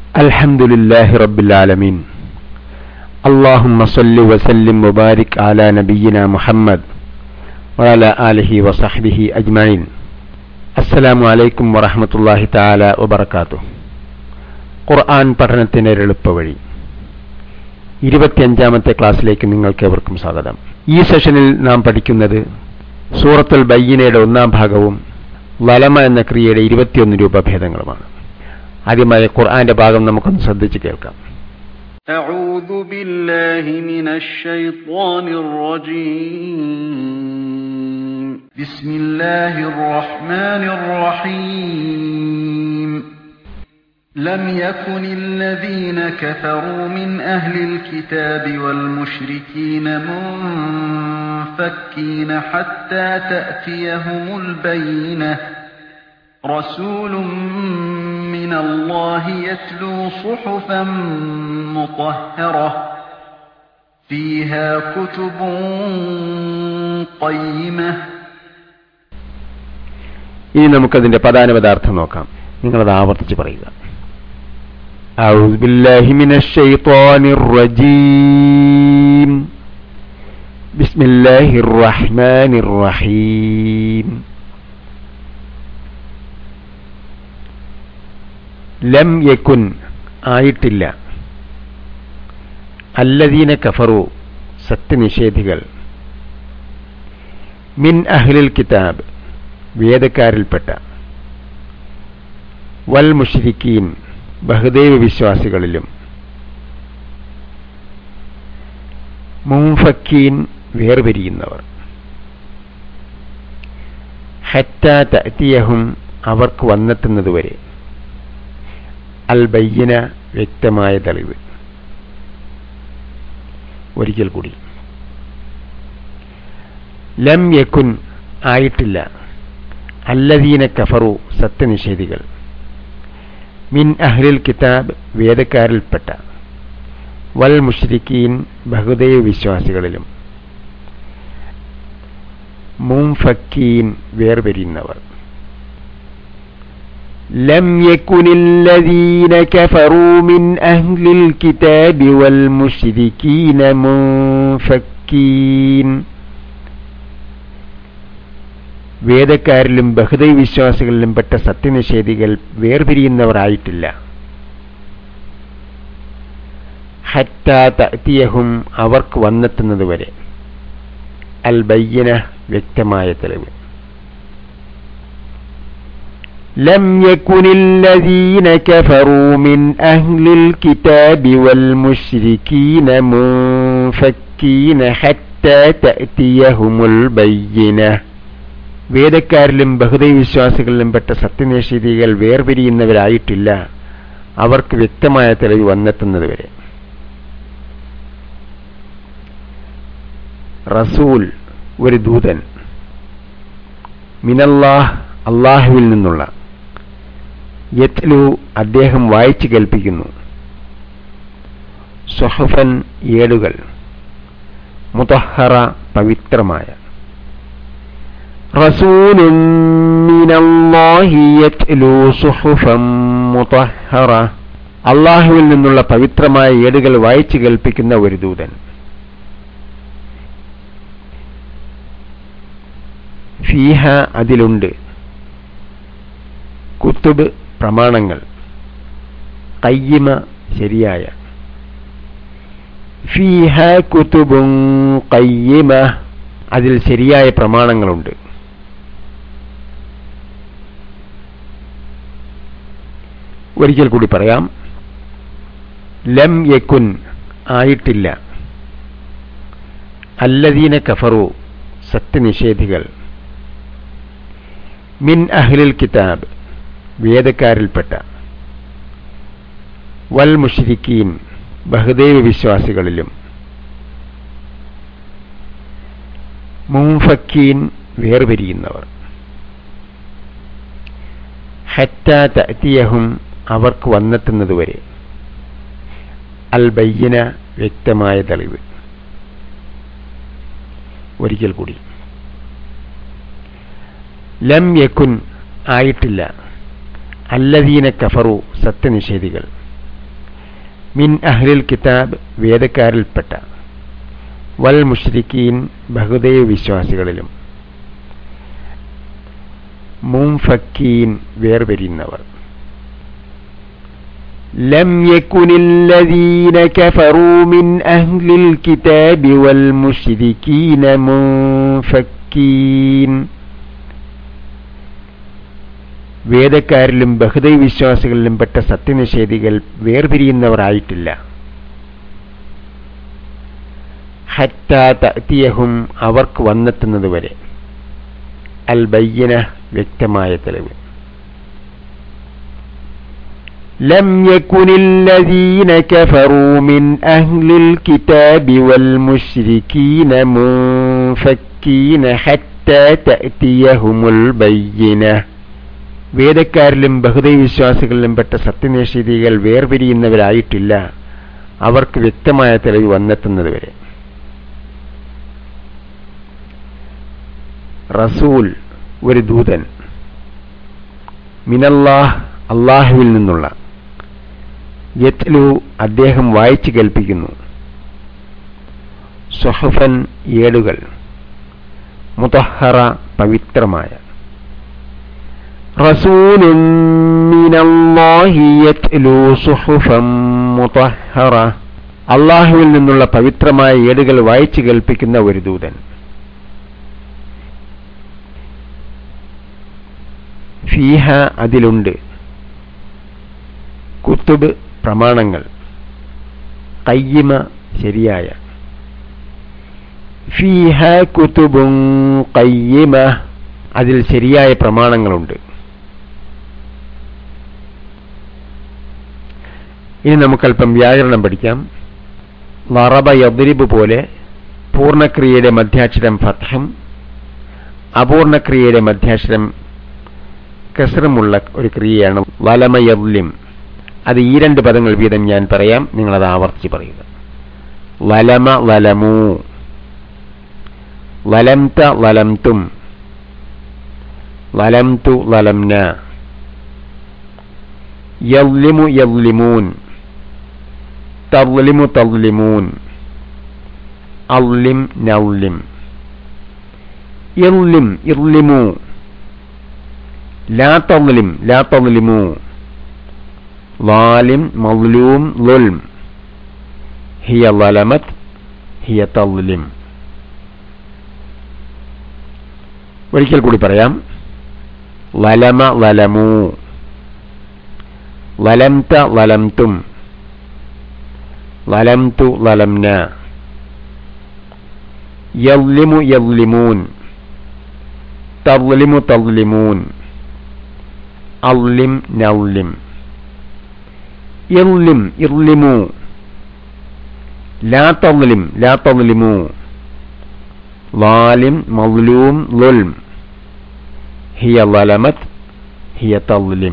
الحمد لله رب العالمين اللهم صل وسلم وبارك على نبينا محمد وعلى آله وصحبه أجمعين السلام عليكم ورحمة الله تعالى وبركاته ഖുർആൻ പഠനത്തിന് ഒരു എളുപ്പവഴി ഇരുപത്തിയഞ്ചാമത്തെ ക്ലാസ്സിലേക്ക് നിങ്ങൾക്ക് എവർക്കും സ്വാഗതം ഈ സെഷനിൽ നാം പഠിക്കുന്നത് സൂറത്തുൽ ബയ്യനയുടെ ഒന്നാം ഭാഗവും വലമ എന്ന ക്രിയയുടെ ഇരുപത്തിയൊന്ന് രൂപ ഭേദങ്ങളുമാണ് ആദ്യമായി ഖുർആന്റെ ഭാഗം നമുക്കൊന്ന് ശ്രദ്ധിച്ച് കേൾക്കാം أعوذ بالله من الشيطان الرجيم بسم الله الرحمن الرحيم لم يكن الذين كفروا من أهل الكتاب والمشركين منفكين حتى تأتيهم البينة رسول من الله يتلو صحفا مطهرة فيها كتب قيمة ഇനി നമുക്കതിന്റെ പദാനുപദാർത്ഥം നോക്കാം നിങ്ങളത് ആവർത്തിച്ച് പറയുക أعوذ بالله من الشيطان الرجيم بسم الله الرحمن الرحيم ലം യക്കുൻ ആയിട്ടില്ല അല്ലദീന കഫറു സത്യനിഷേധികൾ മിൻ അഹ്ലിൽ കിതാബ് വേദക്കാരിൽപ്പെട്ട വൽ മുഷിരിക്കീൻ ബഹുദൈവ വിശ്വാസികളിലും മുംഫക്കീൻ വേർപിരിയുന്നവർ ഹറ്റ തഅത്തിയഹും അവർക്ക് വന്നെത്തുന്നതുവരെ അൽ ബയ്യന വ്യക്തമായ തെളിവ് ഒരിക്കൽ കൂടി ലം യക്കുൻ ആയിട്ടില്ല അല്ലദീന കഫറു സത്യനിഷേധികൾ മിൻ അഹ്ലിൽ കിതാബ് വേദക്കാരിൽപ്പെട്ട വൽ മുഷ്രിക്കീൻ ബഹുദൈവ വിശ്വാസികളിലും മുംഫക്കീൻ വേർപിരിയുന്നവർ لم يكن الذين كفروا من أهل الكتاب والمشركين منفكين വേദക്കാരിലും ബഹുദൈവ വിശ്വാസികളിലും പെട്ട സത്യനിഷേധികൾ വേർപിരിയുന്നവരായിട്ടില്ല ഹറ്റാത്തിയഹും അവർക്ക് വന്നെത്തുന്നതുവരെ അൽ ബയ്യന വ്യക്തമായ തെളിവ് لم يكن الذين كفروا من أهل الكتاب والمشركين منفكين حتى تأتيهم البينة വേദക്കാരിലും ബഹുദൈവ വിശ്വാസികളിലും പെട്ട സത്യനിഷേധികൾ വേർപിരിയുന്നവരായിട്ടില്ല അവർക്ക് വ്യക്തമായ തെളിവ് വന്നെത്തുന്നതുവരെ റസൂൽ ഒരു ദൂതൻ മിനല്ലാഹ് അള്ളാഹുവിൽ നിന്നുള്ള യത്ലു അദ്ദേഹം വായിച്ചു കേൾപ്പിക്കുന്നു സുഹഫൻ ഏടുകൾ മുതഹറ പവിത്രമായ റസൂലും മിനല്ലാഹി യത്ലു സുഹഫൻ മുതഹറ അള്ളാഹുവിൽ നിന്നുള്ള പവിത്രമായ ഏടുകൾ വായിച്ചു കേൾപ്പിക്കുന്ന ഒരു ദൂതൻ ഫീഹ അതിലുണ്ട് കുത്തുബ് പ്രമാണങ്ങൾ കയ്യമ ശരിയായ ഫീഹ കുത്തുബും കയ്യമ അതിൽ ശരിയായ പ്രമാണങ്ങളുണ്ട് ഒരിക്കൽ കൂടി പറയാം ലം യക്കുൻ ആയിട്ടില്ല അല്ലദീന കഫറു സത്യനിഷേധികൾ മിൻ അഹ്ലിൽ കിതാബ് വേദക്കാരിൽപ്പെട്ട വൽ മുഷിരിക്കീൻ ബഹുദൈവ വിശ്വാസികളിലും മുംഫക്കീൻ വേർപിരിയുന്നവർ ഹറ്റാ തഅത്തിയഹും അവർക്ക് വന്നെത്തുന്നതുവരെ അൽ ബയ്യന വ്യക്തമായ തെളിവ് ഒരിക്കൽ കൂടി ലം യക്കുൻ ആയിട്ടില്ല അല്ലദീന കഫറു സത്യനിഷേധികൾ മിൻ അഹ്ലിൽ കിതാബ് വേദക്കാരിൽപ്പെട്ട വൽ മുഷ്രിക്കീൻ ബഹുദൈവ വിശ്വാസികളിലും മുംഫക്കീൻ വേർപിരിയുന്നവർ لم يكن الذين كفروا من أهل الكتاب والمشركين منفكين വേദക്കാരിലും ബഹുദൈ വിശ്വാസികളിലും പെട്ട സത്യനിഷേധികൾ വേർപിരിയുന്നവരായിട്ടില്ല ഹറ്റാതീയഹും അവർക്ക് വന്നെത്തുന്നതുവരെ അൽ ബയ്യന വ്യക്തമായ തെളിവ് لم يكن الذين كفروا من أهل الكتاب والمشركين منفكين حتى تأتيهم البينة വേദക്കാരിലും ബഹുദൈ വിശ്വാസികളിലും പെട്ട സത്യനിഷേധികൾ വേർപിരിയുന്നവരായിട്ടില്ല അവർക്ക് വ്യക്തമായ തെളിവ് വന്നെത്തുന്നതുവരെ റസൂൽ ഒരു ദൂതൻ മിനല്ലാഹ് അള്ളാഹുവിൽ നിന്നുള്ള യത്ലു അദ്ദേഹം വായിച്ചു കേൾപ്പിക്കുന്നു സുഹഫൻ ഏടുകൾ മുതഹറ പവിത്രമായ റസൂലും മിനല്ലാഹി യത്ലു സുഹഫൻ മുതഹറ അള്ളാഹുവിൽ നിന്നുള്ള പവിത്രമായ ഏടുകൾ വായിച്ചു കേൾപ്പിക്കുന്ന ഒരു ദൂതൻ ഫീഹ അതിലുണ്ട് കുത്തുബ് പ്രമാണങ്ങൾ കയ്യമ ശരിയായ ഫീഹ കുത്തുബും കയ്യമ അതിൽ ശരിയായ പ്രമാണങ്ങളുണ്ട് ഇനി നമുക്കല്പം വ്യാകരണം പഠിക്കാം ലറബ യദ്രിബ് പോലെ പൂർണ്ണക്രിയയുടെ മധ്യാക്ഷരം ഫത്ഹം അപൂർണക്രിയയുടെ മധ്യാക്ഷരം കസറുമുള്ള ഒരു ക്രിയയാണ് വലമയല്ലിം അത് ഈ രണ്ട് പദങ്ങൾ വീതം ഞാൻ പറയാം നിങ്ങളത് ആവർത്തിച്ച് പറയുക വലമ വലമു വലംത വലംതും വലംതു വലംന യല്ലിമു യല്ലിമൂൻ തള്ളിമു തള്ളിമൂൻ അള്ളിം നള്ളിം ഇർലിം ഇർലിമു لا تظلم لا تظلموا ظالم مظلوم ظلم هي ظلمت هي تظلم ഒരിക്കൽ കൂടി പറയാം വലമ വലമു വലംത വലംതും വലംതു വലംന യള്ളിമു യള്ളിമൂൻ തള്ളിമു തള്ളിമൂൻ അള്ളിം നള്ളിം ഇർലിം ഇർലിമു ലാ തള്ളിം ലാ തള്ളിമു ലാലിം മൗലൂം ലുൽം ഹിയ വലമത് ഹിയ തള്ളിം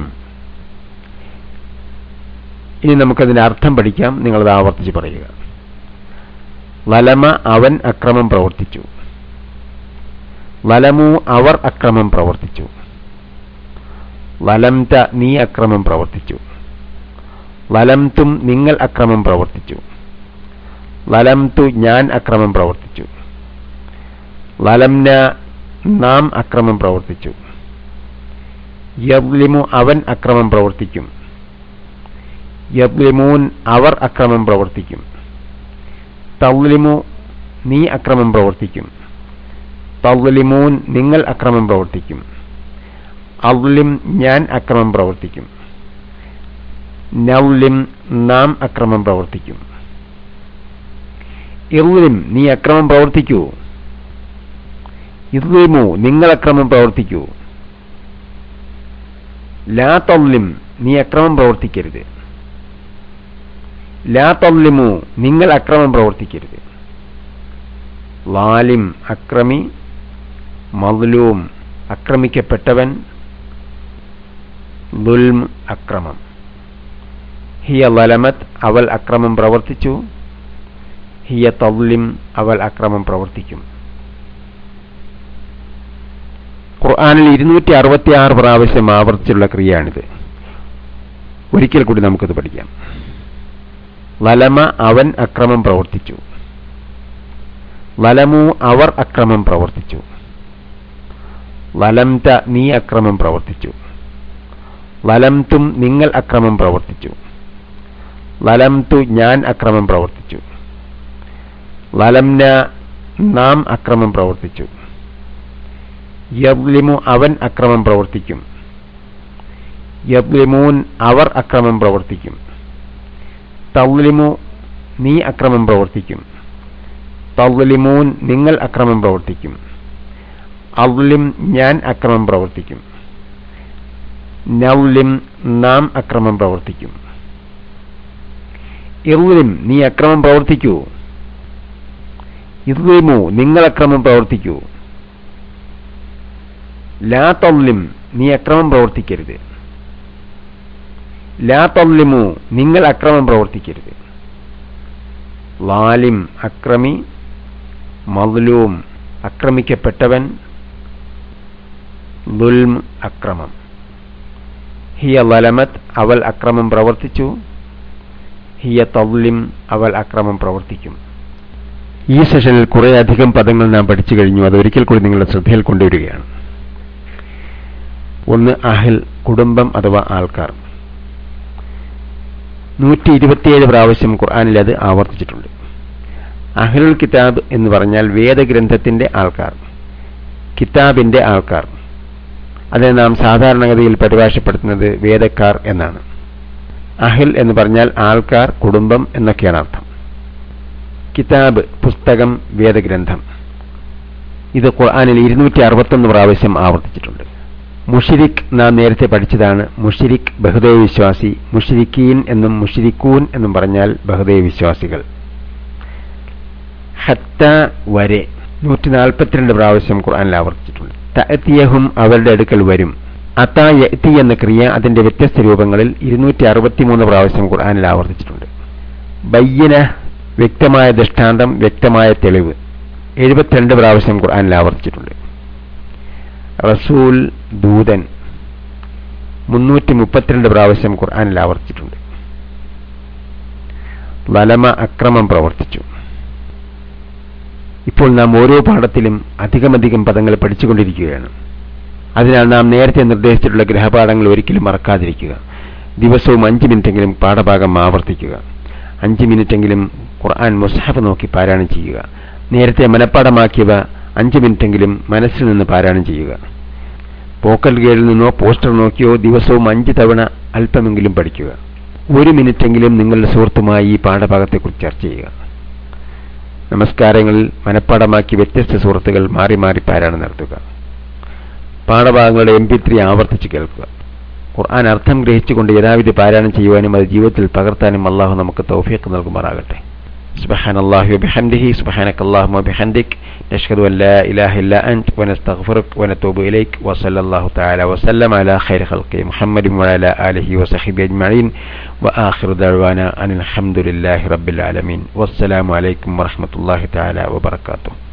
ഇനി നമുക്കതിന്റെ അർത്ഥം പഠിക്കാം നിങ്ങളത് ആവർത്തിച്ച് പറയുക വലമ അവൻ അക്രമം പ്രവർത്തിച്ചു വലമു അവർ അക്രമം പ്രവർത്തിച്ചു വലംത നീ അക്രമം പ്രവർത്തിച്ചു വലംതും നിങ്ങൾ അക്രമം പ്രവർത്തിച്ചു വലംതു ഞാൻ അക്രമം പ്രവർത്തിച്ചു വലംന നാം അക്രമം പ്രവർത്തിച്ചു യബ്ലിമു അവൻ അക്രമം പ്രവർത്തിക്കും യബ്ലിമൂൻ അവർ അക്രമം പ്രവർത്തിക്കും തൗലിമു നീ അക്രമം പ്രവർത്തിക്കും തൗലിമൂൻ നിങ്ങൾ അക്രമം പ്രവർത്തിക്കും അവ്ലിം ഞാൻ അക്രമം പ്രവർത്തിക്കും നൗലിം നാം അക്രമം പ്രവർത്തിക്കും ഇർലിം നീ അക്രമം പ്രവർത്തിക്കൂ ഇർലിമു നിങ്ങൾ അക്രമം പ്രവർത്തിക്കൂ ലാ തൊല്ലിം നീ അക്രമം പ്രവർത്തിക്കരുത് ലാ തൊല്ലിമു നിങ്ങൾ അക്രമം പ്രവർത്തിക്കരുത് ലാലിം അക്രമി മദ്ലൂം അക്രമിക്കപ്പെട്ടവൻ ദുൽം അക്രമം ഹിയ വലമത് അവൾ അക്രമം പ്രവർത്തിച്ചു ഹിയ തവ്ലിം അവൾ അക്രമം പ്രവർത്തിക്കും ഖുർആാനിൽ ഇരുന്നൂറ്റി അറുപത്തി ആറ് പ്രാവശ്യം ആവർത്തിച്ചുള്ള ക്രിയയാണിത് ഒരിക്കൽ കൂടി നമുക്കത് പഠിക്കാം ലലമ അവൻ അക്രമം പ്രവർത്തിച്ചു ലലമു അവർ അക്രമം പ്രവർത്തിച്ചു ലലംത നീ അക്രമം പ്രവർത്തിച്ചു ലലംതും നിങ്ങൾ അക്രമം പ്രവർത്തിച്ചു ലലംതു ഞാൻ അക്രമം പ്രവർത്തിച്ചു ലലംന നാം അക്രമം പ്രവർത്തിച്ചു യബ്ലിമു അവൻ അക്രമം പ്രവർത്തിക്കും യബ്ലിമൂൻ അവർ അക്രമം പ്രവർത്തിക്കും തള്ളിമു നീ അക്രമം പ്രവർത്തിക്കും തള്ളിമൂൻ നിങ്ങൾ അക്രമം പ്രവർത്തിക്കും അവ്ലിം ഞാൻ അക്രമം പ്രവർത്തിക്കും നൗലിം നാം അക്രമം പ്രവർത്തിക്കും ഇർലിം നീ അക്രമം പ്രവർത്തിക്കൂ ഇർലിമു നിങ്ങൾ അക്രമം പ്രവർത്തിക്കൂ ലാ തള്ളിം നീ അക്രമം പ്രവർത്തിക്കരുത് ലാ തള്ളിമു നിങ്ങൾ അക്രമം പ്രവർത്തിക്കരുത് ലാലിം അക്രമി മദ്ലൂം അക്രമിക്കപ്പെട്ടവൻ ദുൽം അക്രമം ഹിയ ലലമത് അവൾ അക്രമം പ്രവർത്തിച്ചു ഹിയ തവ്ലിം അവൾ അക്രമം പ്രവർത്തിക്കും ഈ സെഷനിൽ കുറേയധികം പദങ്ങൾ നാം പഠിച്ചു കഴിഞ്ഞു അത് ഒരിക്കൽ കൂടി നിങ്ങളുടെ ശ്രദ്ധയിൽ കൊണ്ടുവരികയാണ് ഒന്ന് അഹിൽ കുടുംബം അഥവാ ആൾക്കാർ നൂറ്റി ഇരുപത്തിയേഴ് പ്രാവശ്യം ഖുർആാനിൽ അത് ആവർത്തിച്ചിട്ടുണ്ട് അഹ്ലുൽ കിതാബ് എന്ന് പറഞ്ഞാൽ വേദഗ്രന്ഥത്തിന്റെ ആൾക്കാർ കിതാബിന്റെ ആൾക്കാർ അതിനെ നാം സാധാരണഗതിയിൽ പരിഭാഷപ്പെടുത്തുന്നത് വേദക്കാർ എന്നാണ് അഹിൽ എന്ന് പറഞ്ഞാൽ ആൾക്കാർ കുടുംബം എന്നൊക്കെയാണ് അർത്ഥം കിതാബ് പുസ്തകം വേദഗ്രന്ഥം ഇത് ഖുർആാനിൽ ഇരുന്നൂറ്റി അറുപത്തൊന്ന് പ്രാവശ്യം ആവർത്തിച്ചിട്ടുണ്ട് മുഷിരിക് നാം നേരത്തെ പഠിച്ചതാണ് മുഷിരിക് ബഹുദൈവ വിശ്വാസി മുഷിരിക്കീൻ എന്നും മുഷിരിക്കൂൻ എന്നും പറഞ്ഞാൽ ബഹുദൈവ വിശ്വാസികൾ ഹത്ത വരെ നൂറ്റി നാൽപ്പത്തിരണ്ട് പ്രാവശ്യം ഖുർആാനിൽ ആവർത്തിച്ചിട്ടുണ്ട് തഅത്തിയഹും അവരുടെ അടുക്കൽ വരും അത്ത യത്തി എന്ന ക്രിയ അതിന്റെ വ്യത്യസ്ത രൂപങ്ങളിൽ ഇരുന്നൂറ്റി അറുപത്തിമൂന്ന് പ്രാവശ്യം ഖുർആാനിൽ ആവർത്തിച്ചിട്ടുണ്ട് ബയ്യന വ്യക്തമായ ദൃഷ്ടാന്തം വ്യക്തമായ തെളിവ് എഴുപത്തിരണ്ട് പ്രാവശ്യം ഖുർആാനിൽ ആവർത്തിച്ചിട്ടുണ്ട് റസൂൽ ദൂതൻ മുന്നൂറ്റി മുപ്പത്തിരണ്ട് പ്രാവശ്യം ഖുർആാനിൽ ആവർത്തിച്ചിട്ടുണ്ട് ലലമ അക്രമം പ്രവർത്തിച്ചു ഇപ്പോൾ നാം ഓരോ പാഠത്തിലും അധികമധികം പദങ്ങൾ പഠിച്ചുകൊണ്ടിരിക്കുകയാണ് അതിനാൽ നാം നേരത്തെ നിർദ്ദേശിച്ചിട്ടുള്ള ഗ്രഹപാഠങ്ങൾ ഒരിക്കലും മറക്കാതിരിക്കുക ദിവസവും അഞ്ച് മിനിറ്റെങ്കിലും പാഠഭാഗം ആവർത്തിക്കുക അഞ്ച് മിനിറ്റെങ്കിലും ഖുർആൻ മുസ്ഹഫ് നോക്കി പാരായണം ചെയ്യുക നേരത്തെ മനഃപ്പാടമാക്കിയവ അഞ്ച് മിനിറ്റെങ്കിലും മനസ്സിൽ നിന്ന് പാരായണം ചെയ്യുക പോക്കൽ ഗേഡിൽ നിന്നോ പോസ്റ്റർ നോക്കിയോ ദിവസവും അഞ്ച് തവണ അല്പമെങ്കിലും പഠിക്കുക ഒരു മിനിറ്റെങ്കിലും നിങ്ങളുടെ സുഹൃത്തുമായി ഈ പാഠഭാഗത്തെക്കുറിച്ച് ചർച്ച ചെയ്യുക നമസ്കാരങ്ങളിൽ മനഃപ്പാടമാക്കി വ്യത്യസ്ത സുഹൃത്തുക്കൾ മാറി മാറി പാരായണം നടത്തുക പാഠഭാഗങ്ങളുടെ എം പി ത്രീ ആവർത്തിച്ച് കേൾക്കുക ഖുർആൻ അർത്ഥം ഗ്രഹിച്ചുകൊണ്ട് യഥാവിധി പാരായണം ചെയ്യുവാനും അത് ജീവിതത്തിൽ പകർത്താനും അള്ളാഹു നമുക്ക് തൗഫീഖ് നൽകുമാറാകട്ടെ سبحان الله وبحمده سبحانك اللهم وبحمدك نشهد أن لا إله إلا أنت ونستغفرك ونتوب إليك وصلى الله تعالى وسلم على خير خلقه محمد وعلى آله وصحبه أجمعين وآخر دعوانا أن الحمد لله رب العالمين والسلام عليكم ورحمة الله تعالى وبركاته